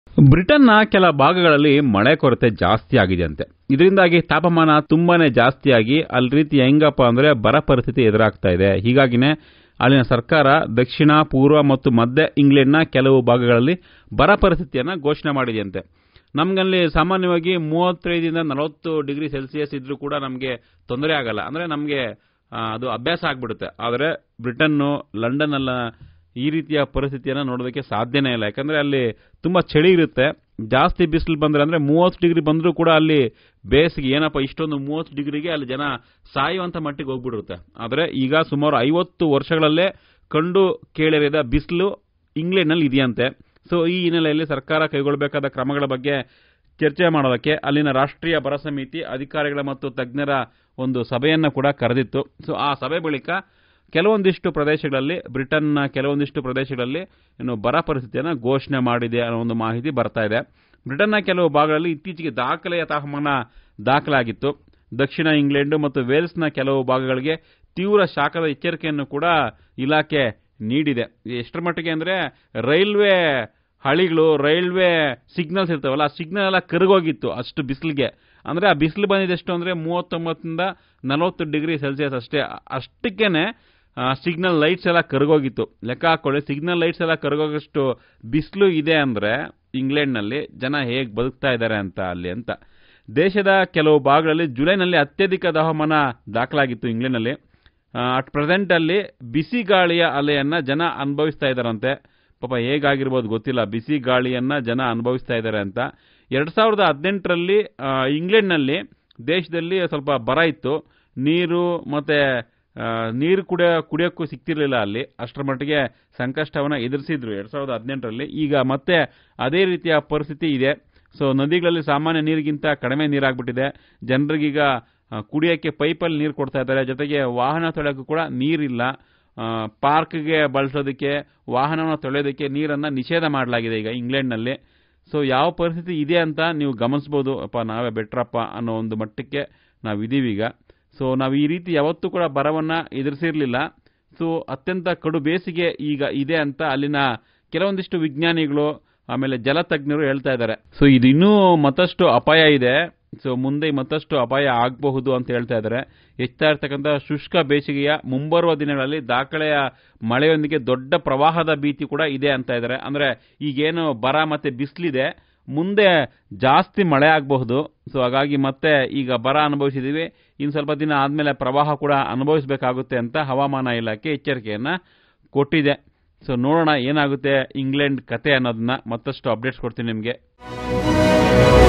ಬ್ರಿಟನ್ನ ಕೆಲ ಭಾಗಗಳಲ್ಲಿ ಮಳೆ ಕೊರತೆ ಜಾಸ್ತಿ ಆಗಿದೆಯಂತೆ ಇದರಿಂದಾಗಿ ತಾಪಮಾನ ತುಂಬಾನೇ ಜಾಸ್ತಿಯಾಗಿ ಅಲ್ಲಿ ರೀತಿ ಹೆಂಗಪ್ಪ ಅಂದ್ರೆ ಬರ ಪರಿಸ್ಥಿತಿ ಎದುರಾಗ್ತಾ ಇದೆ ಹೀಗಾಗಿನೇ ಅಲ್ಲಿನ ಸರ್ಕಾರ ದಕ್ಷಿಣ ಪೂರ್ವ ಮತ್ತು ಮಧ್ಯ ಇಂಗ್ಲೆಂಡ್ನ ಕೆಲವು ಭಾಗಗಳಲ್ಲಿ ಬರ ಪರಿಸ್ಥಿತಿಯನ್ನ ಘೋಷಣೆ ಮಾಡಿದೆಯಂತೆ ನಮ್ಗಲ್ಲಿ ಸಾಮಾನ್ಯವಾಗಿ ಮೂವತ್ತೈದರಿಂದ ನಲವತ್ತು ಡಿಗ್ರಿ ಸೆಲ್ಸಿಯಸ್ ಇದ್ರೂ ಕೂಡ ನಮಗೆ ತೊಂದರೆ ಆಗಲ್ಲ ಅಂದ್ರೆ ನಮಗೆ ಅದು ಅಭ್ಯಾಸ ಆಗ್ಬಿಡುತ್ತೆ ಆದರೆ ಬ್ರಿಟನ್ನು ಲಂಡನ್ ಅಲ್ಲ ಈ ರೀತಿಯ ಪರಿಸ್ಥಿತಿಯನ್ನು ನೋಡೋದಕ್ಕೆ ಸಾಧ್ಯನೇ ಇಲ್ಲ ಯಾಕಂದ್ರೆ ಅಲ್ಲಿ ತುಂಬಾ ಚಳಿ ಇರುತ್ತೆ ಜಾಸ್ತಿ ಬಿಸಿಲು ಬಂದ್ರೆ ಅಂದ್ರೆ ಮೂವತ್ತು ಡಿಗ್ರಿ ಬಂದರೂ ಕೂಡ ಅಲ್ಲಿ ಬೇಸಿಗೆ ಏನಪ್ಪ ಇಷ್ಟೊಂದು ಮೂವತ್ತು ಡಿಗ್ರಿಗೆ ಅಲ್ಲಿ ಜನ ಸಾಯುವಂತ ಮಟ್ಟಿಗೆ ಹೋಗ್ಬಿಡುತ್ತೆ ಆದರೆ ಈಗ ಸುಮಾರು ಐವತ್ತು ವರ್ಷಗಳಲ್ಲೇ ಕಂಡು ಕೇಳಿರಿದ ಬಿಸಿಲು ಇಂಗ್ಲೆಂಡ್ನಲ್ಲಿ ಇದೆಯಂತೆ ಸೊ ಈ ಹಿನ್ನೆಲೆಯಲ್ಲಿ ಸರ್ಕಾರ ಕೈಗೊಳ್ಳಬೇಕಾದ ಕ್ರಮಗಳ ಬಗ್ಗೆ ಚರ್ಚೆ ಮಾಡೋದಕ್ಕೆ ಅಲ್ಲಿನ ರಾಷ್ಟ್ರೀಯ ಬರ ಸಮಿತಿ ಅಧಿಕಾರಿಗಳ ಮತ್ತು ತಜ್ಞರ ಒಂದು ಸಭೆಯನ್ನು ಕೂಡ ಕರೆದಿತ್ತು ಸೊ ಆ ಸಭೆ ಬಳಿಕ ಕೆಲವೊಂದಿಷ್ಟು ಪ್ರದೇಶಗಳಲ್ಲಿ ಬ್ರಿಟನ್ನ ಕೆಲವೊಂದಿಷ್ಟು ಪ್ರದೇಶಗಳಲ್ಲಿ ಏನು ಬರ ಪರಿಸ್ಥಿತಿಯನ್ನು ಘೋಷಣೆ ಮಾಡಿದೆ ಅನ್ನೋ ಒಂದು ಮಾಹಿತಿ ಬರ್ತಾ ಇದೆ ಬ್ರಿಟನ್ನ ಕೆಲವು ಭಾಗಗಳಲ್ಲಿ ಇತ್ತೀಚೆಗೆ ದಾಖಲೆಯ ತಾಪಮಾನ ದಾಖಲಾಗಿತ್ತು ದಕ್ಷಿಣ ಇಂಗ್ಲೆಂಡ್ ಮತ್ತು ವೇಲ್ಸ್ನ ಕೆಲವು ಭಾಗಗಳಿಗೆ ತೀವ್ರ ಶಾಖದ ಎಚ್ಚರಿಕೆಯನ್ನು ಕೂಡ ಇಲಾಖೆ ನೀಡಿದೆ ಎಷ್ಟರ ಮಟ್ಟಿಗೆ ಅಂದ್ರೆ ರೈಲ್ವೆ ಹಳಿಗಳು ರೈಲ್ವೆ ಸಿಗ್ನಲ್ಸ್ ಇರ್ತಾವಲ್ಲ ಆ ಸಿಗ್ನಲ್ ಎಲ್ಲ ಕರಗೋಗಿತ್ತು ಅಷ್ಟು ಬಿಸಿಲಿಗೆ ಅಂದ್ರೆ ಆ ಬಿಸಿಲು ಬಂದಿದ್ದೆಷ್ಟು ಅಂದ್ರೆ ಮೂವತ್ತೊಂಬತ್ತರಿಂದ ನಲವತ್ತು ಡಿಗ್ರಿ ಸೆಲ್ಸಿಯಸ್ ಅಷ್ಟೇ ಅಷ್ಟಕ್ಕೇನೆ ಸಿಗ್ನಲ್ ಲೈಟ್ಸ್ ಎಲ್ಲ ಕರಗೋಗಿತ್ತು ಲೆಕ್ಕ ಹಾಕೊಳ್ಳಿ ಸಿಗ್ನಲ್ ಲೈಟ್ಸ್ ಎಲ್ಲ ಕರಗೋಗಷ್ಟು ಬಿಸಿಲು ಇದೆ ಅಂದ್ರೆ ಇಂಗ್ಲೆಂಡ್ನಲ್ಲಿ ಜನ ಹೇಗೆ ಬದುಕ್ತಾ ಇದ್ದಾರೆ ಅಂತ ಅಲ್ಲಿ ಅಂತ ದೇಶದ ಕೆಲವು ಭಾಗಗಳಲ್ಲಿ ಜುಲೈನಲ್ಲಿ ಅತ್ಯಧಿಕ ತಾಪಮಾನ ದಾಖಲಾಗಿತ್ತು ಇಂಗ್ಲೆಂಡ್ನಲ್ಲಿ ಅಟ್ ಪ್ರೆಸೆಂಟ್ ಅಲ್ಲಿ ಬಿಸಿ ಗಾಳಿಯ ಅಲೆಯನ್ನ ಜನ ಅನುಭವಿಸ್ತಾ ಇದ್ದಾರಂತೆ ಪಾಪ ಹೇಗಾಗಿರ್ಬೋದು ಗೊತ್ತಿಲ್ಲ ಬಿಸಿ ಗಾಳಿಯನ್ನ ಜನ ಅನುಭವಿಸ್ತಾ ಇದ್ದಾರೆ ಅಂತ ಎರಡ್ ಸಾವಿರದ ಹದಿನೆಂಟರಲ್ಲಿ ಇಂಗ್ಲೆಂಡ್ನಲ್ಲಿ ದೇಶದಲ್ಲಿ ಸ್ವಲ್ಪ ಬರ ಇತ್ತು ನೀರು ಮತ್ತೆ ನೀರು ಕುಡಿಯ ಕುಡಿಯೋಕ್ಕೂ ಸಿಗ್ತಿರ್ಲಿಲ್ಲ ಅಲ್ಲಿ ಅಷ್ಟರ ಮಟ್ಟಿಗೆ ಸಂಕಷ್ಟವನ್ನ ಎದುರಿಸಿದ್ರು ಎರಡ್ ಸಾವಿರದ ಹದಿನೆಂಟರಲ್ಲಿ ಈಗ ಮತ್ತೆ ಅದೇ ರೀತಿಯ ಪರಿಸ್ಥಿತಿ ಇದೆ ಸೊ ನದಿಗಳಲ್ಲಿ ಸಾಮಾನ್ಯ ನೀರಿಗಿಂತ ಕಡಿಮೆ ನೀರಾಗ್ಬಿಟ್ಟಿದೆ ಜನರಿಗೀಗ ಕುಡಿಯೋಕ್ಕೆ ಪೈಪಲ್ಲಿ ನೀರು ಕೊಡ್ತಾ ಇದ್ದಾರೆ ಜೊತೆಗೆ ವಾಹನ ತೊಳೆಯೋಕ್ಕೂ ಕೂಡ ನೀರಿಲ್ಲ ಪಾರ್ಕ್ಗೆ ಬಳಸೋದಕ್ಕೆ ವಾಹನವನ್ನು ತೊಳೆಯೋದಕ್ಕೆ ನೀರನ್ನು ನಿಷೇಧ ಮಾಡಲಾಗಿದೆ ಈಗ ಇಂಗ್ಲೆಂಡ್ನಲ್ಲಿ ಸೊ ಯಾವ ಪರಿಸ್ಥಿತಿ ಇದೆ ಅಂತ ನೀವು ಗಮನಿಸ್ಬೋದು ಅಪ್ಪ ನಾವೇ ಬೆಟ್ರಪ್ಪ ಅನ್ನೋ ಒಂದು ಮಟ್ಟಕ್ಕೆ ನಾವು ಇದೀವಿ ಈಗ ಸೊ ನಾವು ಈ ರೀತಿ ಯಾವತ್ತೂ ಕೂಡ ಬರವನ್ನ ಎದುರಿಸಿರ್ಲಿಲ್ಲ ಸೊ ಅತ್ಯಂತ ಕಡು ಬೇಸಿಗೆ ಈಗ ಇದೆ ಅಂತ ಅಲ್ಲಿನ ಕೆಲವೊಂದಿಷ್ಟು ವಿಜ್ಞಾನಿಗಳು ಆಮೇಲೆ ಜಲತಜ್ಞರು ಹೇಳ್ತಾ ಇದ್ದಾರೆ ಸೊ ಇದು ಇನ್ನೂ ಮತ್ತಷ್ಟು ಅಪಾಯ ಇದೆ ಸೊ ಮುಂದೆ ಮತ್ತಷ್ಟು ಅಪಾಯ ಆಗಬಹುದು ಅಂತ ಹೇಳ್ತಾ ಇದ್ದಾರೆ ಹೆಚ್ಚುತ್ತಾ ಇರ್ತಕ್ಕಂಥ ಶುಷ್ಕ ಬೇಸಿಗೆಯ ಮುಂಬರುವ ದಿನಗಳಲ್ಲಿ ದಾಖಲೆಯ ಮಳೆಯೊಂದಿಗೆ ದೊಡ್ಡ ಪ್ರವಾಹದ ಭೀತಿ ಕೂಡ ಇದೆ ಅಂತ ಇದ್ದಾರೆ ಅಂದ್ರೆ ಈಗೇನು ಬರ ಮತ್ತೆ ಬಿಸಿಲಿದೆ ಮುಂದೆ ಜಾಸ್ತಿ ಮಳೆ ಆಗಬಹುದು ಸೊ ಹಾಗಾಗಿ ಮತ್ತೆ ಈಗ ಬರ ಅನುಭವಿಸಿದೀವಿ ಇನ್ನು ಸ್ವಲ್ಪ ದಿನ ಆದಮೇಲೆ ಪ್ರವಾಹ ಕೂಡ ಅನುಭವಿಸಬೇಕಾಗುತ್ತೆ ಅಂತ ಹವಾಮಾನ ಇಲಾಖೆ ಎಚ್ಚರಿಕೆಯನ್ನ ಕೊಟ್ಟಿದೆ ಸೊ ನೋಡೋಣ ಏನಾಗುತ್ತೆ ಇಂಗ್ಲೆಂಡ್ ಕತೆ ಅನ್ನೋದನ್ನ ಮತ್ತಷ್ಟು ಅಪ್ಡೇಟ್ಸ್ ಕೊಡ್ತೀನಿ ನಿಮಗೆ